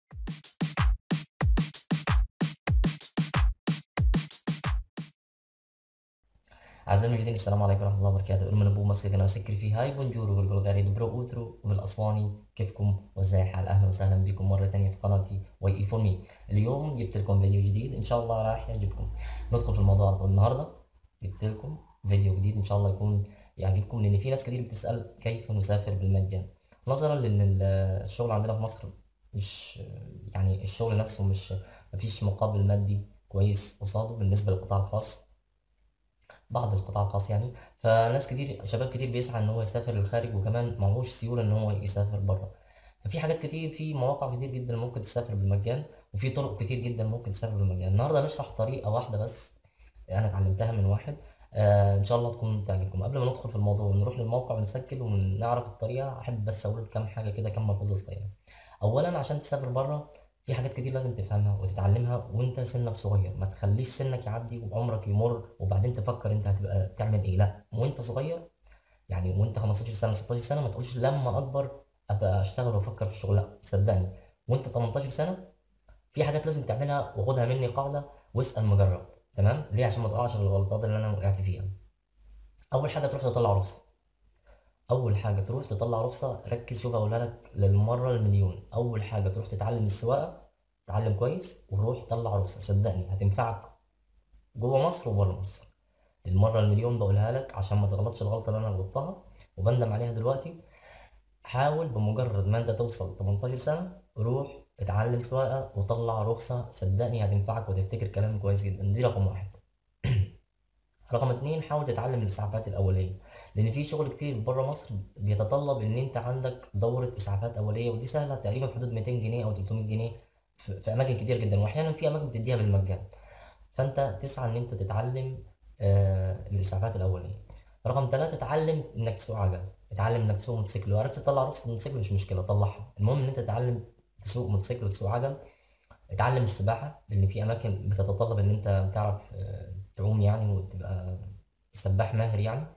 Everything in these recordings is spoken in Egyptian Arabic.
أعزائي المشاهدين السلام عليكم ورحمة الله وبركاته من أبو مصر قناة سكري في هاي بونجورو بالبلغاري دبرو أوترو وبالأسباني كيفكم وازاي الحال أهلا وسهلا بكم مرة ثانية في قناتي واي اي فور مي اليوم جبت لكم فيديو جديد إن شاء الله راح يعجبكم ندخل في الموضوع على طول النهاردة جبت لكم فيديو جديد إن شاء الله يكون يعجبكم لأن في ناس كتير بتسأل كيف نسافر بالمجان نظرا لأن الشغل عندنا في مصر مش يعني الشغل نفسه مش مفيش مقابل مادي كويس قصاده بالنسبة للقطاع الخاص بعض القطاع الخاص يعني فناس كتير شباب كتير بيسعى ان هو يسافر للخارج وكمان معهوش سيوله ان هو يسافر بره ففي حاجات كتير في مواقع كتير جدا ممكن تسافر بالمجان وفي طرق كتير جدا ممكن تسافر بالمجان النهارده هنشرح طريقه واحده بس انا اتعلمتها من واحد آه ان شاء الله تكون تعجبكم قبل ما ندخل في الموضوع ونروح للموقع ونسجل ونعرف الطريقه احب بس اقول كام حاجه كده كام ملحوظه صغيره اولا عشان تسافر بره في حاجات كتير لازم تفهمها وتتعلمها وانت سنك صغير ما تخليش سنك يعدي وعمرك يمر وبعدين تفكر انت هتبقى تعمل ايه لا وانت صغير يعني وانت 15 سنه 16 سنه ما تقولش لما اكبر ابقى اشتغل وافكر في الشغل لا صدقني وانت 18 سنه في حاجات لازم تعملها وخدها مني قاعده واسال مجرب تمام ليه عشان ما تقعش في الغلطات اللي انا وقعت فيها اول حاجه تروح تطلع رخصه اول حاجه تروح تطلع رخصه ركز شوف اقولها لك للمره المليون اول حاجه تروح تتعلم السواقه تعلم كويس وروح طلع رخصه صدقني هتنفعك جوه مصر وبره مصر المره المليون بقولها لك عشان ما تغلطش الغلطه اللي انا غلطتها وبندم عليها دلوقتي حاول بمجرد ما انت توصل 18 سنه روح اتعلم سواقه وطلع رخصه صدقني هتنفعك وتفتكر كلام كويس جدا دي رقم واحد رقم اتنين حاول تتعلم الاسعافات الاوليه لان في شغل كتير بره مصر بيتطلب ان انت عندك دوره اسعافات اوليه ودي سهله تقريبا في حدود 200 جنيه او 300 جنيه في في اماكن كتير جدا واحيانا في اماكن بتديها بالمجان فانت تسعى ان انت تتعلم آه الاسعافات الاوليه رقم ثلاثة اتعلم انك تسوق عجل اتعلم انك تسوق موتوسيكل لو عرفت تطلع رخصة موتوسيكل مش مشكلة طلعها المهم ان انت تتعلم تسوق موتوسيكل وتسوق عجل اتعلم السباحة لان في اماكن بتتطلب ان انت تعرف آه تعوم يعني وتبقى سباح ماهر يعني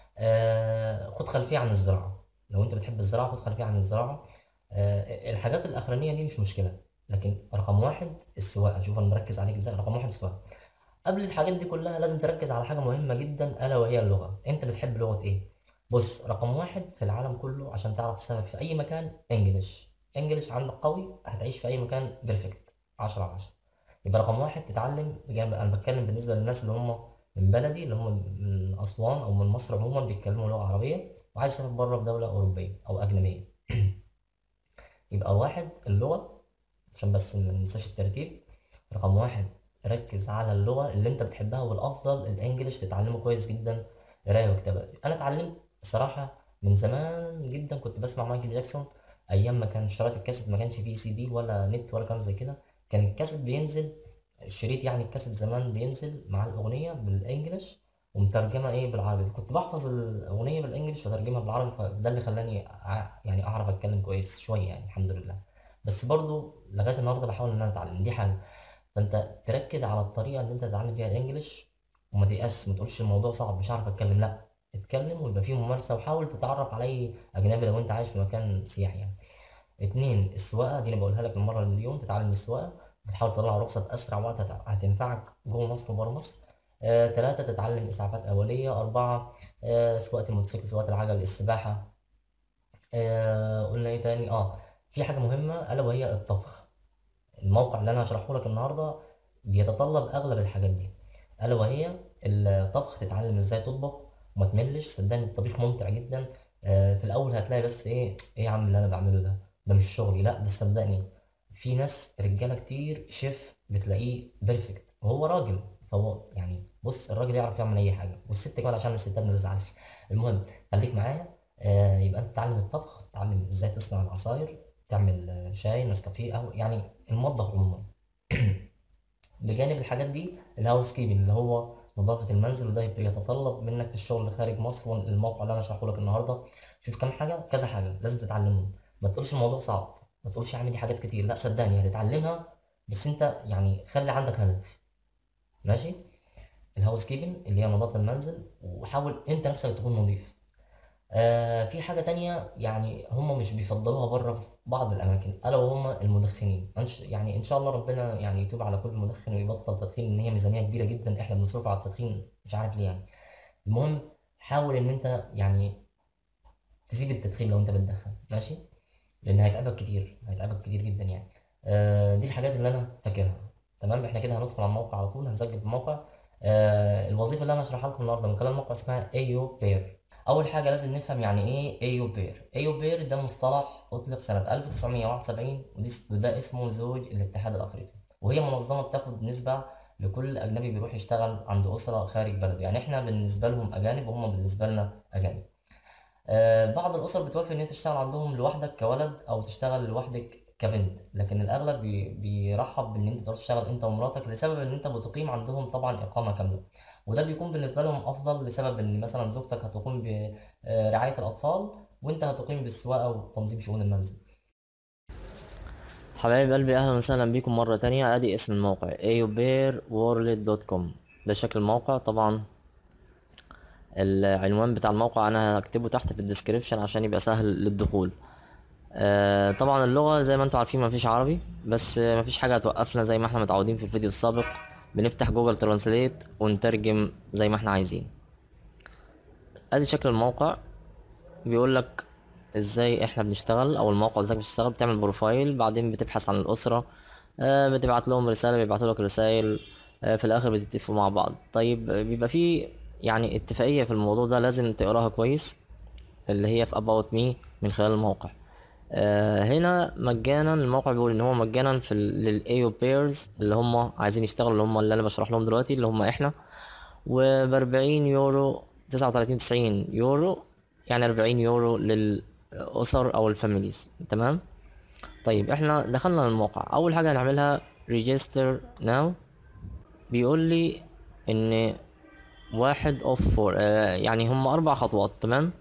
آه خد خلفية عن الزراعة لو انت بتحب الزراعة خد خلفية عن الزراعة آه الحاجات الاخرانية دي مش مشكلة لكن رقم واحد السواقة شوف انا مركز عليك ازاي رقم واحد السواقة قبل الحاجات دي كلها لازم تركز على حاجة مهمة جدا ألا وهي اللغة أنت بتحب لغة إيه؟ بص رقم واحد في العالم كله عشان تعرف تسافر في أي مكان إنجليش إنجليش عندك قوي هتعيش في أي مكان بيرفكت 10 على 10 يبقى رقم واحد تتعلم بجانب أنا بتكلم بالنسبة للناس اللي هم من بلدي اللي هم من أسوان أو من مصر عموما بيتكلموا لغة عربية وعايز تسافر بره في دولة أوروبية أو أجنبية يبقى واحد اللغة عشان بس ما ننساش الترتيب رقم واحد ركز على اللغة اللي انت بتحبها والافضل الانجليش تتعلمه كويس جدا قراية وكتابة انا اتعلمت الصراحة من زمان جدا كنت بسمع مايكل جاكسون ايام ما كان شرايط الكاسيت ما كانش فيه سي دي ولا نت ولا كان زي كده كان الكاسيت بينزل الشريط يعني الكاسيت زمان بينزل مع الاغنية بالانجليش ومترجمة ايه بالعربي كنت بحفظ الاغنية بالانجليش وترجمها بالعربي فده اللي خلاني يعني اعرف اتكلم كويس شوية يعني الحمد لله بس برضو لغايه النهارده بحاول ان انا اتعلم دي حاجه فانت تركز على الطريقه اللي انت تتعلم بيها الانجليش وما تيأس ما تقولش الموضوع صعب مش عارف اتكلم لا اتكلم ويبقى فيه ممارسه وحاول تتعرف على اي اجنبي لو انت عايش في مكان سياحي يعني اتنين السواقه دي انا بقولها لك المره المليون تتعلم السواقه وتحاول تطلع رخصه باسرع وقت هتنفعك جوه مصر وبره مصر آه، تلاتة تتعلم إسعافات أولية أربعة آه، سواقة الموتوسيكل سواقة العجل السباحة آه، قلنا إيه تاني آه في حاجة مهمة ألا وهي الطبخ الموقع اللي انا هشرحه لك النهارده بيتطلب اغلب الحاجات دي الا وهي الطبخ تتعلم ازاي تطبخ وما تملش صدقني الطبيخ ممتع جدا آه، في الاول هتلاقي بس ايه ايه يا عم اللي انا بعمله ده ده مش شغلي لا ده صدقني في ناس رجاله كتير شيف بتلاقيه بيرفكت وهو راجل فهو يعني بص الراجل يعرف يعمل اي حاجه والست كمان عشان الستات ما تزعلش المهم خليك معايا آه، يبقى انت تتعلم الطبخ تتعلم ازاي تصنع العصاير تعمل شاي نسكافيه قهوه يعني المطبخ عموما بجانب الحاجات دي الهاوس كيبنج اللي هو نظافة المنزل وده بيتطلب منك في الشغل خارج مصر الموقع اللي انا شرحه لك النهارده شوف كام حاجة كذا حاجة لازم تتعلمهم ما تقولش الموضوع صعب ما تقولش اعمل دي حاجات كتير لا صدقني هتتعلمها بس انت يعني خلي عندك هدف ماشي الهاوس كيبنج اللي هي نظافة المنزل وحاول انت نفسك تكون نظيف آه في حاجة تانية يعني هم مش بيفضلوها بره في بعض الأماكن ألا وهم المدخنين أنش يعني إن شاء الله ربنا يعني يتوب على كل مدخن ويبطل تدخين إن هي ميزانية كبيرة جدا إحنا بنصرف على التدخين مش عارف ليه يعني المهم حاول إن أنت يعني تسيب التدخين لو أنت بتدخن ماشي لأن هيتعبك كتير هيتعبك كتير جدا يعني آه دي الحاجات اللي أنا فاكرها تمام إحنا كده هندخل على الموقع على طول هنسجل الموقع آه الوظيفة اللي أنا هشرحها لكم النهاردة من خلال الموقع اسمها أيو بير اول حاجه لازم نفهم يعني ايه ايو بير ايو بير ده مصطلح اطلق سنه 1971 ودي وده اسمه زوج الاتحاد الافريقي وهي منظمه بتاخد نسبه لكل اجنبي بيروح يشتغل عند اسره خارج بلده يعني احنا بالنسبه لهم اجانب وهم بالنسبه لنا اجانب آه بعض الاسر بتوافق ان انت تشتغل عندهم لوحدك كولد او تشتغل لوحدك كبنت لكن الاغلب بي بيرحب بان انت تروح تشتغل انت ومراتك لسبب ان انت بتقيم عندهم طبعا اقامه كامله وده بيكون بالنسبة لهم أفضل لسبب إن مثلا زوجتك هتقوم برعاية الأطفال وأنت هتقيم بالسواقة وتنظيم شؤون المنزل حبايب قلبي أهلا وسهلا بكم مرة تانية أدي اسم الموقع aobearworld.com ده شكل الموقع طبعا العنوان بتاع الموقع أنا هكتبه تحت في الديسكريبشن عشان يبقى سهل للدخول آه طبعا اللغة زي ما انتم عارفين مفيش عربي بس مفيش حاجة هتوقفنا زي ما احنا متعودين في الفيديو السابق بنفتح جوجل ترانسليت ونترجم زي ما احنا عايزين ادي شكل الموقع بيقول لك ازاي احنا بنشتغل او الموقع ازاي بتشتغل بتعمل بروفايل بعدين بتبحث عن الاسره آه بتبعت لهم رساله بيبعتوا لك رسائل آه في الاخر بتتفقوا مع بعض طيب بيبقى في يعني اتفاقيه في الموضوع ده لازم تقراها كويس اللي هي في about me من خلال الموقع آه هنا مجانا الموقع بيقول ان هو مجانا في للايو بيرز اللي هم عايزين يشتغلوا اللي هم اللي انا بشرح لهم دلوقتي اللي هم احنا وب 40 يورو 39 90 يورو يعني 40 يورو للاسر او الفاميليز تمام طيب احنا دخلنا الموقع اول حاجه هنعملها ريجستر ناو بيقول لي ان واحد اوف فور آه يعني هم اربع خطوات تمام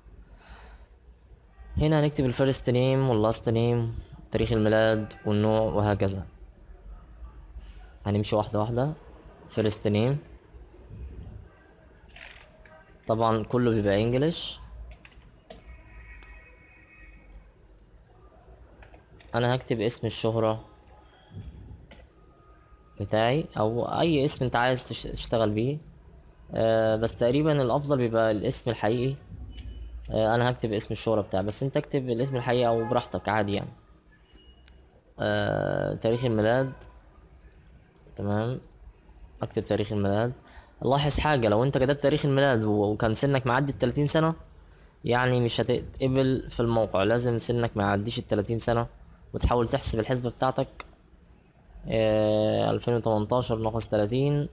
هنا هنكتب الفيرست نيم واللاست نيم تاريخ الميلاد والنوع وهكذا هنمشي واحدة واحدة فيرست نيم طبعا كله بيبقى انجلش انا هكتب اسم الشهرة بتاعي او اي اسم انت عايز تشتغل بيه آه بس تقريبا الافضل بيبقى الاسم الحقيقي آه انا هكتب اسم الشهرة بتاعي بس انت اكتب الاسم الحقيقي او براحتك عادي يعني آه تاريخ الميلاد تمام اكتب تاريخ الميلاد لاحظ حاجة لو انت كتبت تاريخ الميلاد وكان سنك معدي التلاتين سنة يعني مش هتتقبل في الموقع لازم سنك ما يعديش التلاتين سنة وتحاول تحسب الحسبة بتاعتك الفين وتمنتاشر ناقص تلاتين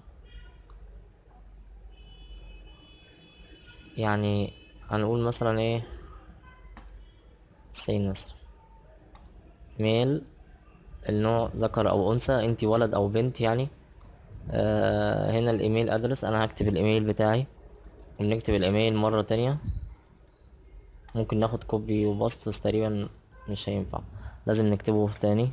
يعني هنقول مثلا ايه تسعين مثلا ميل النوع ذكر او انثى انتي ولد او بنت يعني آه هنا الايميل ادرس انا هكتب الايميل بتاعي ونكتب الايميل مرة تانية ممكن ناخد كوبي وباست بس تقريبا مش هينفع لازم نكتبه تاني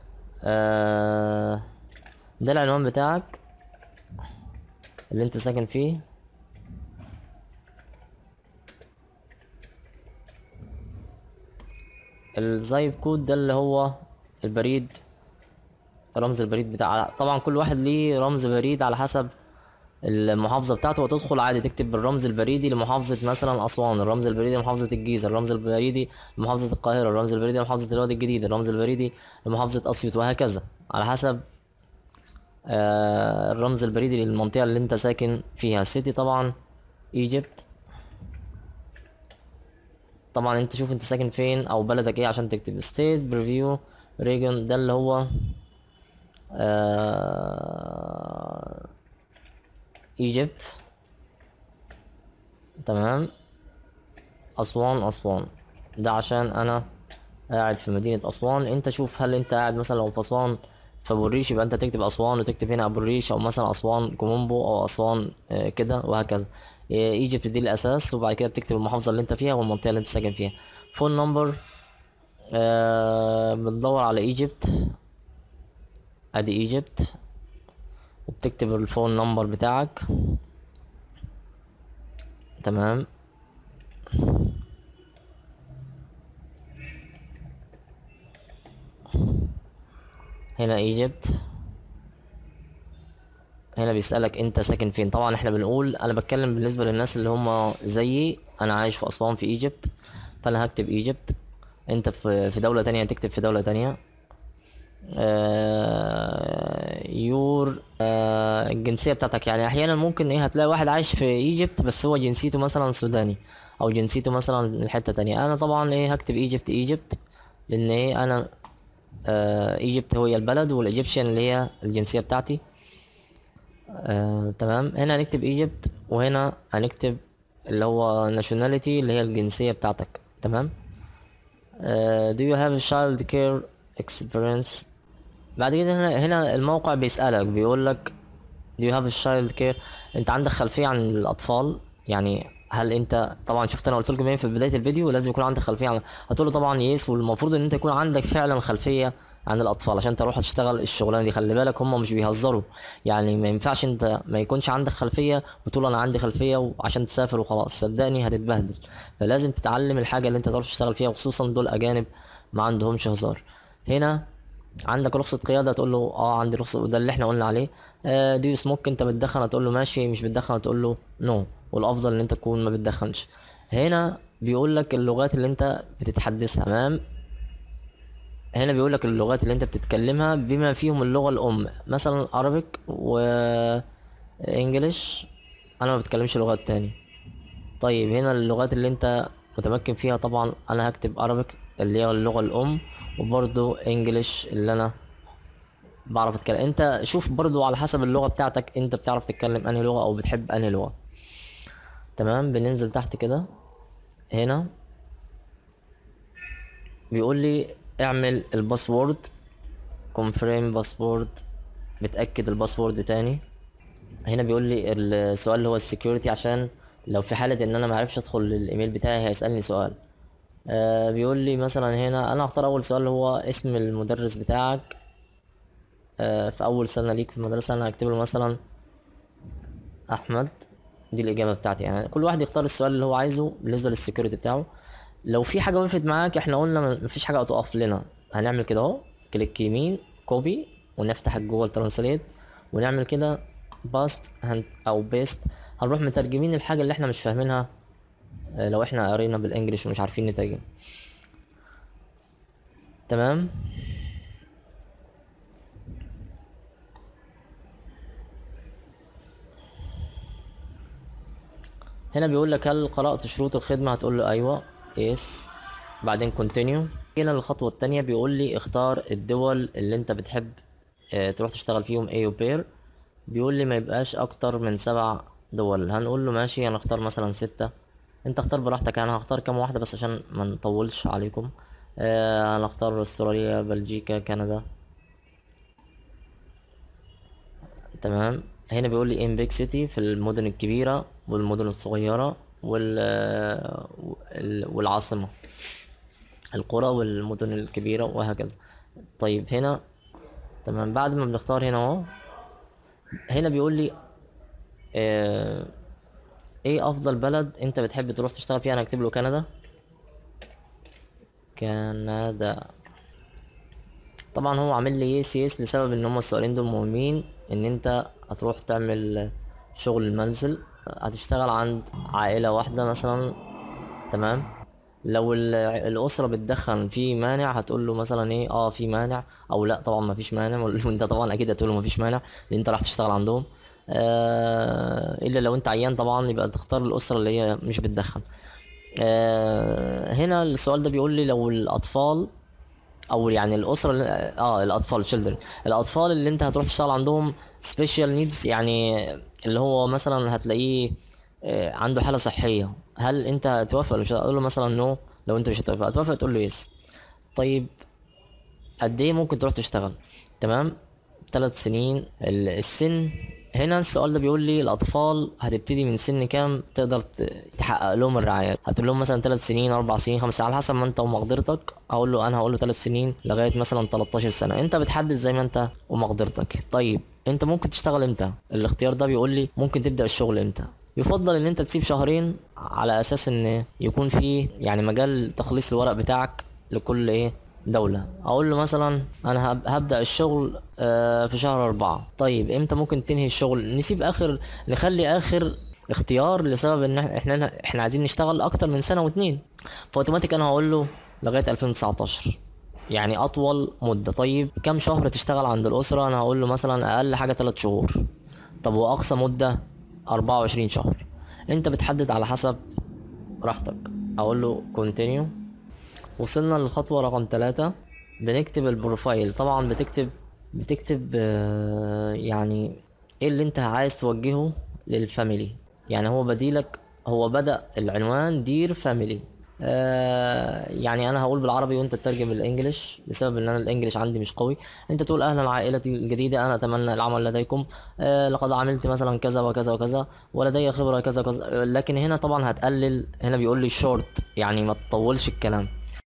آه ده العنوان بتاعك اللي انت ساكن فيه الزايب كود ده اللي هو البريد رمز البريد بتاع طبعا كل واحد ليه رمز بريد على حسب المحافظة بتاعته وتدخل عادي تكتب بالرمز البريدي لمحافظة مثلا أسوان الرمز البريدي لمحافظة الجيزة الرمز البريدي لمحافظة القاهرة الرمز البريدي لمحافظة الوادي الجديد الرمز البريدي لمحافظة أسيوط وهكذا على حسب آه الرمز البريدي للمنطقة اللي انت ساكن فيها السيتي طبعا ايجيبت طبعا انت شوف انت ساكن فين او بلدك ايه عشان تكتب ستيت بريفيو ريجون ده اللي هو آه ايجيبت تمام اسوان اسوان ده عشان انا قاعد في مدينة اسوان انت شوف هل انت قاعد مثلا لو في اسوان في ابو الريش يبقى انت تكتب اسوان وتكتب هنا ابو الريش او مثلا اسوان كومومبو او اسوان آه كده وهكذا ايجيبت دي الاساس وبعد كده بتكتب المحافظة اللي انت فيها والمنطقة اللي انت ساكن فيها فون نمبر آه بتدور على ايجيبت ادي ايجيبت وبتكتب الفون نمبر بتاعك تمام هنا ايجيبت هنا بيسألك انت ساكن فين طبعا احنا بنقول انا بتكلم بالنسبة للناس اللي هم زيي انا عايش في اسوان في ايجيبت فانا هكتب ايجيبت انت في في دولة تانية تكتب في دولة تانية آه يور آه الجنسية بتاعتك يعني احيانا ممكن ايه هتلاقي واحد عايش في ايجيبت بس هو جنسيته مثلا سوداني او جنسيته مثلا من حتة تانية انا طبعا ايه هكتب ايجيبت ايجيبت لان ايه انا آه ايجيبت هي البلد والايجيبشن اللي هي الجنسية بتاعتي آه تمام هنا هنكتب ايجيبت وهنا هنكتب اللي هو nationality اللي هي الجنسية بتاعتك تمام آه do you have a child care experience بعد كده هنا هنا الموقع بيسألك بيقول لك do you have a child care انت عندك خلفية عن الأطفال يعني هل انت طبعا شفت انا قلت لكم ايه في بدايه الفيديو لازم يكون عندك خلفيه عن هتقول له طبعا يس والمفروض ان انت يكون عندك فعلا خلفيه عن الاطفال عشان تروح تشتغل الشغلانه دي خلي بالك هم مش بيهزروا يعني ما ينفعش انت ما يكونش عندك خلفيه وتقول انا عندي خلفيه وعشان تسافر وخلاص صدقني هتتبهدل فلازم تتعلم الحاجه اللي انت تروح تشتغل فيها وخصوصا دول اجانب ما عندهمش هزار هنا عندك رخصة قيادة تقول له اه عندي رخصة وده اللي احنا قلنا عليه آه دي سموك انت بتدخن هتقول له ماشي مش بتدخن هتقول له نو والافضل ان انت تكون ما بتدخنش هنا بيقول لك اللغات اللي انت بتتحدثها تمام هنا بيقول لك اللغات اللي انت بتتكلمها بما فيهم اللغة الام مثلا عربيك و انجليش انا ما بتكلمش لغات تاني طيب هنا اللغات اللي انت متمكن فيها طبعا انا هكتب عربيك اللي هي اللغة الام وبرضو انجليش اللي انا بعرف اتكلم انت شوف برضو على حسب اللغة بتاعتك انت بتعرف تتكلم انهي لغة او بتحب انهي لغة تمام بننزل تحت كده هنا بيقول لي اعمل الباسورد كونفيرم باسورد بتأكد الباسورد تاني هنا بيقول لي السؤال اللي هو السكيورتي عشان لو في حالة ان انا معرفش ادخل الايميل بتاعي هيسألني سؤال آه بيقول لي مثلا هنا انا هختار اول سؤال اللي هو اسم المدرس بتاعك آه في اول سنة ليك في المدرسة انا هكتب له مثلا احمد دي الاجابة بتاعتي يعني كل واحد يختار السؤال اللي هو عايزه بالنسبة للسكيورتي بتاعه لو في حاجة وقفت معاك احنا قلنا مفيش حاجة هتقف لنا هنعمل كده اهو كليك يمين كوبي ونفتح جوجل ترانسليت ونعمل كده باست او بيست هنروح مترجمين الحاجة اللي احنا مش فاهمينها آه، لو احنا قرينا بالانجلش ومش عارفين نترجم تمام هنا بيقول لك هل قرأت شروط الخدمة هتقول له ايوه يس بعدين كونتينيو هنا الخطوة التانية بيقول لي اختار الدول اللي انت بتحب اه تروح تشتغل فيهم اي بير بيقول لي ما يبقاش اكتر من سبع دول هنقول له ماشي انا اختار مثلا ستة انت اختار براحتك انا هختار كام واحدة بس عشان ما نطولش عليكم اه انا اختار استراليا بلجيكا كندا تمام هنا بيقول لي ان بيج سيتي في المدن الكبيرة والمدن الصغيرة وال وال- والعاصمة القرى والمدن الكبيرة وهكذا طيب هنا تمام بعد ما بنختار هنا اهو هنا بيقول لي آه ايه افضل بلد انت بتحب تروح تشتغل فيها انا هكتب له كندا كندا طبعا هو عامل لي يس يس لسبب ان هما السؤالين دول مهمين ان انت هتروح تعمل شغل المنزل هتشتغل عند عائلة واحدة مثلا تمام لو ال- الأسرة بتدخن في مانع هتقول له مثلا ايه اه في مانع او لا طبعا ما فيش مانع وانت طبعا اكيد هتقول له ما فيش مانع لان انت راح تشتغل عندهم آه الا لو انت عيان طبعا يبقى تختار الأسرة اللي هي مش بتدخن آه هنا السؤال ده بيقول لي لو الأطفال او يعني الاسره اللي اه الاطفال children الاطفال اللي انت هتروح تشتغل عندهم special needs يعني اللي هو مثلا هتلاقيه آه، عنده حاله صحيه هل انت هتوافق ولا مش هتقول له مثلا نو لو انت مش هتوافق هتوافق تقول له يس طيب قد ايه ممكن تروح تشتغل تمام ثلاث سنين ال- السن هنا السؤال ده بيقول لي الاطفال هتبتدي من سن كام تقدر ت- تحقق لهم الرعاية هتقول لهم مثلا ثلاث سنين اربع سنين خمس سنين على حسب ما انت ومقدرتك اقول له انا هقول له ثلاث سنين لغايه مثلا 13 سنه انت بتحدد زي ما انت ومقدرتك طيب انت ممكن تشتغل امتى الاختيار ده بيقول لي ممكن تبدا الشغل امتى يفضل ان انت تسيب شهرين على اساس ان يكون في يعني مجال تخليص الورق بتاعك لكل ايه دولة اقول له مثلا انا هب- هبدأ الشغل آه، في شهر اربعة طيب امتى ممكن تنهي الشغل نسيب اخر نخلي اخر اختيار لسبب ان إح- احنا احنا عايزين نشتغل اكتر من سنة واتنين فاوتوماتيك انا هقول له لغاية 2019 يعني اطول مدة طيب كم شهر تشتغل عند الاسرة انا هقول له مثلا اقل حاجة 3 شهور طب واقصى مدة 24 شهر انت بتحدد على حسب راحتك اقول له continue وصلنا للخطوة رقم ثلاثة بنكتب البروفايل طبعا بتكتب بتكتب آه، يعني ايه اللي انت عايز توجهه للفاميلي يعني هو بديلك هو بدأ العنوان دير فاميلي آه يعني انا هقول بالعربي وانت تترجم بالانجلش بسبب ان انا الانجليش عندي مش قوي انت تقول اهلا عائلتي الجديده انا اتمنى العمل لديكم آه لقد عملت مثلا كذا وكذا وكذا ولدي خبره كذا وكذا لكن هنا طبعا هتقلل هنا بيقول لي شورت يعني ما تطولش الكلام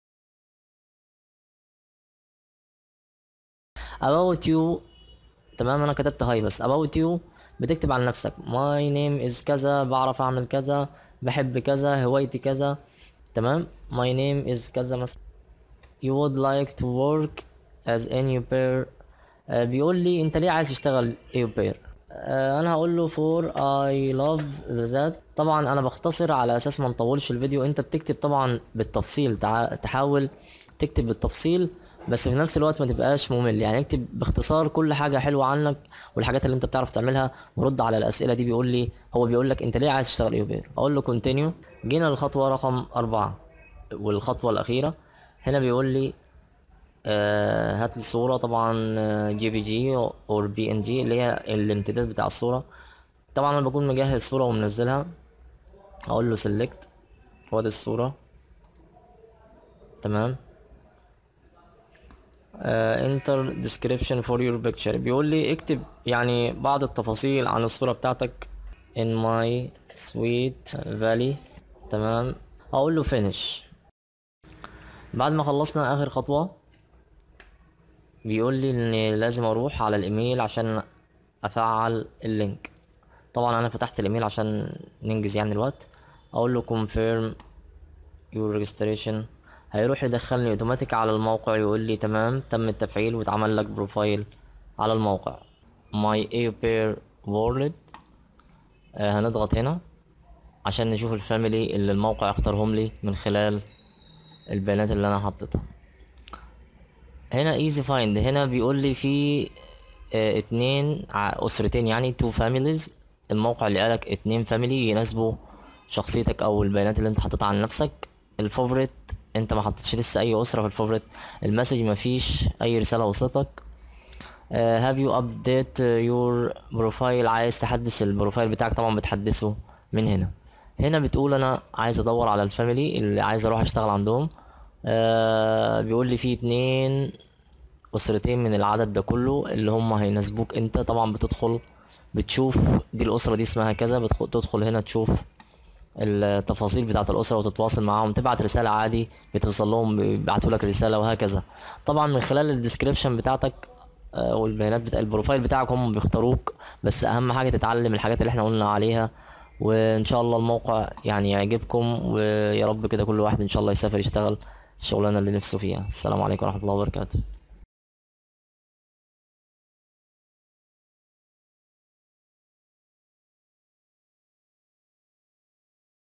about you تمام انا كتبت هاي بس about you بتكتب عن نفسك my name is كذا بعرف اعمل كذا بحب كذا هوايتي كذا تمام my name is كذا مثلا you would like to work as a new pair آه بيقول لي انت ليه عايز تشتغل new pair آه انا هقول له for I love that طبعا انا بختصر على اساس ما نطولش الفيديو انت بتكتب طبعا بالتفصيل تع... تحاول تكتب بالتفصيل بس في نفس الوقت ما تبقاش ممل يعني اكتب باختصار كل حاجة حلوة عنك والحاجات اللي انت بتعرف تعملها ورد على الاسئلة دي بيقول لي هو بيقول لك انت ليه عايز تشتغل يوبير اقول له continue جينا للخطوة رقم أربعة والخطوة الأخيرة هنا بيقول لي آه هات لي صورة طبعا جي بي جي او بي ان جي اللي هي الامتداد بتاع الصورة طبعا انا بكون مجهز صورة ومنزلها اقول له سيلكت وادي الصورة تمام انتر description for your picture بيقول لي اكتب يعني بعض التفاصيل عن الصورة بتاعتك in my sweet valley تمام اقول له finish بعد ما خلصنا اخر خطوة بيقول لي ان لازم اروح على الايميل عشان افعل اللينك طبعا انا فتحت الايميل عشان ننجز يعني الوقت اقول له confirm your registration هيروح يدخلني اوتوماتيك على الموقع يقول لي تمام تم التفعيل واتعمل لك بروفايل على الموقع my airpair world آه هنضغط هنا عشان نشوف الفاميلي اللي الموقع اختارهم لي من خلال البيانات اللي انا حطيتها هنا ايزي فايند هنا بيقول لي في اه اتنين ع- اسرتين يعني تو فاميليز الموقع اللي قالك اتنين فاميلي يناسبوا شخصيتك او البيانات اللي انت حاططها عن نفسك الفوفريت انت ما حطيتش لسه اي اسره في الفوفريت المسج ما فيش اي رساله وصلتك هاف يو ابديت يور بروفايل عايز تحدث البروفايل بتاعك طبعا بتحدثه من هنا هنا بتقول انا عايز ادور على الفاميلي اللي عايز اروح اشتغل عندهم آه بيقول لي في اتنين اسرتين من العدد ده كله اللي هم هيناسبوك انت طبعا بتدخل بتشوف دي الاسره دي اسمها كذا بتدخل تدخل هنا تشوف التفاصيل بتاعه الاسره وتتواصل معاهم تبعت رساله عادي بتوصل لهم بيبعتوا لك رساله وهكذا طبعا من خلال الديسكريبشن بتاعتك آه، والبيانات بتاع البروفايل بتاعك هم بيختاروك بس اهم حاجه تتعلم الحاجات اللي احنا قلنا عليها وان شاء الله الموقع يعني يعجبكم ويا رب كده كل واحد ان شاء الله يسافر يشتغل الشغلانه اللي نفسه فيها السلام عليكم ورحمه الله وبركاته